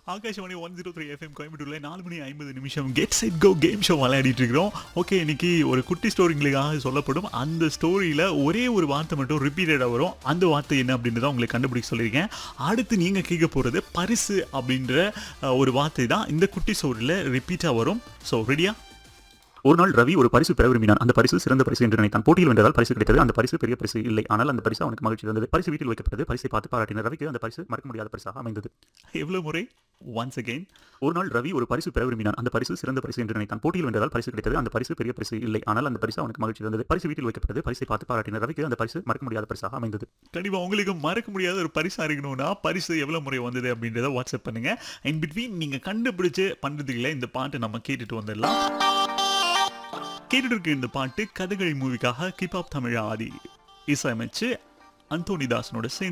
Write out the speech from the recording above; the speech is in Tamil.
Akashvani one zero three FM கோயம்புத்தூர்ல நாலு மணி ஐம்பது நிமிஷம் get set go game show விளையாடிட்டு இருக்கிறோம் ஓகே இன்னைக்கு ஒரு குட்டி ஸ்டோரிங்களுக்காக சொல்லப்படும் அந்த ஸ்டோரியில ஒரே ஒரு வார்த்தை மட்டும் ரிப்பீட்டடாக வரும் அந்த வார்த்தை என்ன அப்படின்றத உங்களுக்கு கண்டுபிடிக்க சொல்லியிருக்கேன் அடுத்து நீங்க கேட்க போறது பரிசு அப்படின்ற அஹ், ஒரு வார்த்தை தான் இந்த குட்டி ஸ்டோரியில ரிப்பீட்டாக வரும் ஸோ ரெடியா ஒரு நாள் ரவி ஒரு பரிசு பெற விரும்பினான் அந்த பரிசு சிறந்த பரிசு என்று நினைத்தான் போட்டியில் வென்றதால் பரிசு கிடைத்தது அந்த பரிசு பெரிய பரிசு இல்லை ஆனால் அந்த பரிசு அவனுக்கு மகிழ்ச்சி இருந்தது பரிசு வீட்டில் வைக்கப்பட்டது பரிசை பார்த்து பாராட்டினார் ரவிக்கு அந்த பரிசு மறக்க முடியாத பரிசாக அமைந்தது எவ்வளவு முறை ஒன்ஸ் அகைன் ஒரு நாள் ரவி ஒரு பரிசு பெற விரும்பினான் அந்த பரிசு சிறந்த பரிசு என்று நினைத்தான் போட்டியில் வென்றதால் பரிசு கிடைத்தது அந்த பரிசு பெரிய பரிசு இல்லை ஆனால் அந்த பரிசு அவனுக்கு மகிழ்ச்சி இருந்தது பரிசு வீட்டில் வைக்கப்பட்டது பரிசை பார்த்து பாராட்டினார் ரவிக்கு அந்த பரிசு மறக்க முடியாத பரிசாக அமைந்தது கண்டிப்பா உங்களுக்கு மறக்க முடியாத ஒரு பரிசா இருக்கணும்னா பரிசு எவ்வளவு முறை வந்தது அப்படின்றத வாட்ஸ்அப் பண்ணுங்க இன் பிட்வீன் நீங்க கண்டுபிடிச்சு பண்றதுக்குள்ள இந்த பாட்டை நம்ம கேட்டுட்டு வந்துடலாம் கேட்டுட்டு இருக்க இந்த பாட்டு கதகளி மூவிக்காக கிப் ஆப் தமிழ் ஆதி இசையமைச்சு அந்தோனிதாசனோட சேர்ந்து